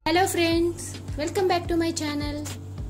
hello friends welcome back to my channel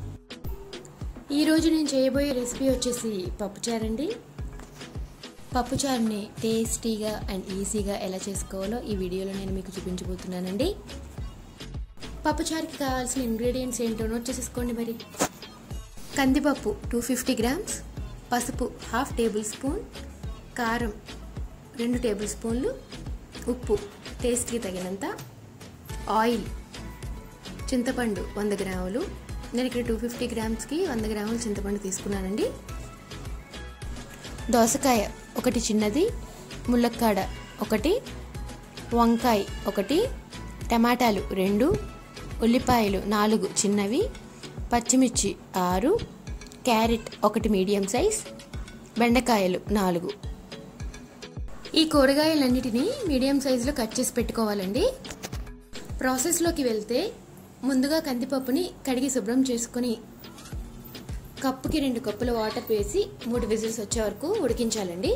ఈరోజు నేను చేయబోయే రెసిపీ వచ్చేసి పప్పుచారు అండి పప్పుచారుని టేస్టీగా అండ్ ఈజీగా ఎలా చేసుకోవాలో ఈ వీడియోలో నేను మీకు చూపించబోతున్నానండి పప్పుచారుకి కావాల్సిన ఇంగ్రీడియంట్స్ ఏంటో నోట్ చేసేసుకోండి మరి కందిపప్పు టూ ఫిఫ్టీ గ్రామ్స్ పసుపు హాఫ్ టేబుల్ స్పూన్ కారం రెండు టేబుల్ స్పూన్లు ఉప్పు టేస్ట్కి తగినంత ఆయిల్ చింతపండు వంద గ్రాములు నేను ఇక్కడ టూ ఫిఫ్టీ గ్రామ్స్కి వంద గ్రాములు చింతపండు తీసుకున్నానండి దోసకాయ ఒకటి చిన్నది ములక్కాడ ఒకటి వంకాయ ఒకటి టమాటాలు రెండు ఉల్లిపాయలు నాలుగు చిన్నవి పచ్చిమిర్చి ఆరు క్యారెట్ ఒకటి మీడియం సైజ్ బెండకాయలు నాలుగు ఈ కూరగాయలన్నిటినీ మీడియం సైజులో కట్ చేసి పెట్టుకోవాలండి ప్రాసెస్లోకి వెళ్తే ముందుగా కందిపప్పుని కడిగి శుభ్రం చేసుకొని కప్పుకి రెండు కప్పుల వాటర్ వేసి మూడు విజిల్స్ వచ్చే వరకు ఉడికించాలండి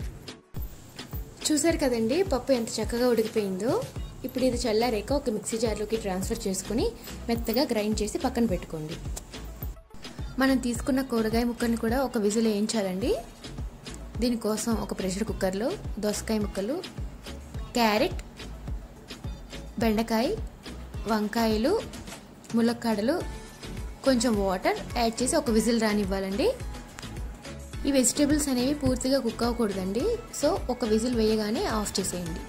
చూసారు కదండి పప్పు ఎంత చక్కగా ఉడికిపోయిందో ఇప్పుడు ఇది చల్లారేక ఒక మిక్సీ జార్లోకి ట్రాన్స్ఫర్ చేసుకుని మెత్తగా గ్రైండ్ చేసి పక్కన పెట్టుకోండి మనం తీసుకున్న కూరగాయ ముక్కల్ని కూడా ఒక విజిల్ వేయించాలండి దీనికోసం ఒక ప్రెషర్ కుక్కర్లో దోసకాయ ముక్కలు క్యారెట్ బెండకాయ వంకాయలు ములక్కాడలు కొంచెం వాటర్ యాడ్ చేసి ఒక విజిల్ రానివ్వాలండి ఈ వెజిటేబుల్స్ అనేవి పూర్తిగా కుక్ అవ్వకూడదండి సో ఒక విజిల్ వేయగానే ఆఫ్ చేసేయండి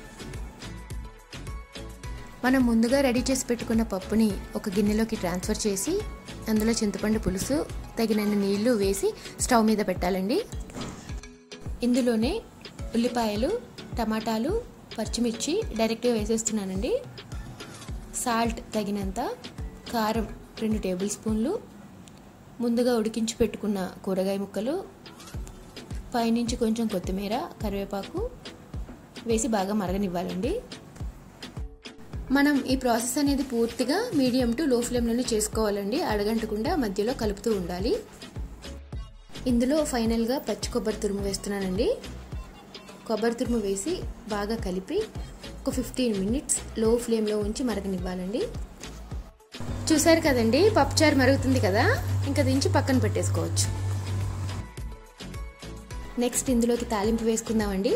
మనం ముందుగా రెడీ చేసి పెట్టుకున్న పప్పుని ఒక గిన్నెలోకి ట్రాన్స్ఫర్ చేసి అందులో చింతపండు పులుసు తగినన్ని నీళ్లు వేసి స్టవ్ మీద పెట్టాలండి ఇందులోనే ఉల్లిపాయలు టమాటాలు పచ్చిమిర్చి డైరెక్ట్గా వేసేస్తున్నానండి సాల్ట్ తగినంత కారం రెండు టేబుల్ స్పూన్లు ముందుగా ఉడికించి పెట్టుకున్న కూరగాయ ముక్కలు పైనుంచి కొంచెం కొత్తిమీర కరివేపాకు వేసి బాగా మరగనివ్వాలండి మనం ఈ ప్రాసెస్ అనేది పూర్తిగా మీడియం టు లో ఫ్లేమ్లోనే చేసుకోవాలండి అడగంటకుండా మధ్యలో కలుపుతూ ఉండాలి ఇందులో ఫైనల్గా పచ్చి కొబ్బరి తురుము వేస్తున్నానండి కొబ్బరి తురుము వేసి బాగా కలిపి ఒక ఫిఫ్టీన్ మినిట్స్ లో ఫ్లేమ్లో ఉంచి మరగనివ్వాలండి చూసారు కదండి పప్పుచారు మరుగుతుంది కదా ఇంకా దించి పక్కన పెట్టేసుకోవచ్చు నెక్స్ట్ ఇందులోకి తాలింపు వేసుకుందామండి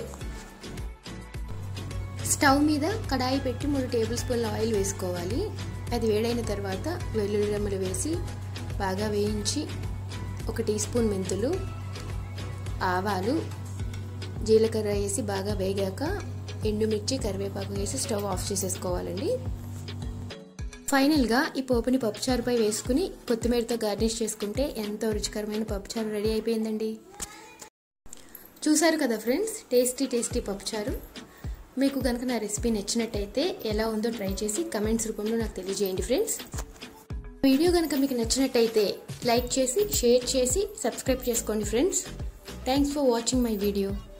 స్టవ్ మీద కడాయి పెట్టి మూడు టేబుల్ స్పూన్ల ఆయిల్ వేసుకోవాలి అది వేడైన తర్వాత వెల్లుల్లి రెమ్మలు వేసి బాగా వేయించి ఒక టీ స్పూన్ మెంతులు ఆవాలు జీలకర్ర వేసి బాగా వేగాక ఎండుమిర్చి కరివేపాకు వేసి స్టవ్ ఆఫ్ చేసేసుకోవాలండి ఫైనల్గా ఈ పోపుని పప్పుచారుపై వేసుకుని కొత్తిమీరతో గార్నిష్ చేసుకుంటే ఎంతో రుచికరమైన పప్పుచారు రెడీ అయిపోయిందండి చూసారు కదా ఫ్రెండ్స్ టేస్టీ టేస్టీ పప్పుచారు మీకు కనుక నా రెసిపీ నచ్చినట్టయితే ఎలా ఉందో ట్రై చేసి కమెంట్స్ రూపంలో నాకు తెలియజేయండి ఫ్రెండ్స్ వీడియో కనుక మీకు నచ్చినట్టయితే లైక్ చేసి షేర్ చేసి సబ్స్క్రైబ్ చేసుకోండి friends thanks for watching my video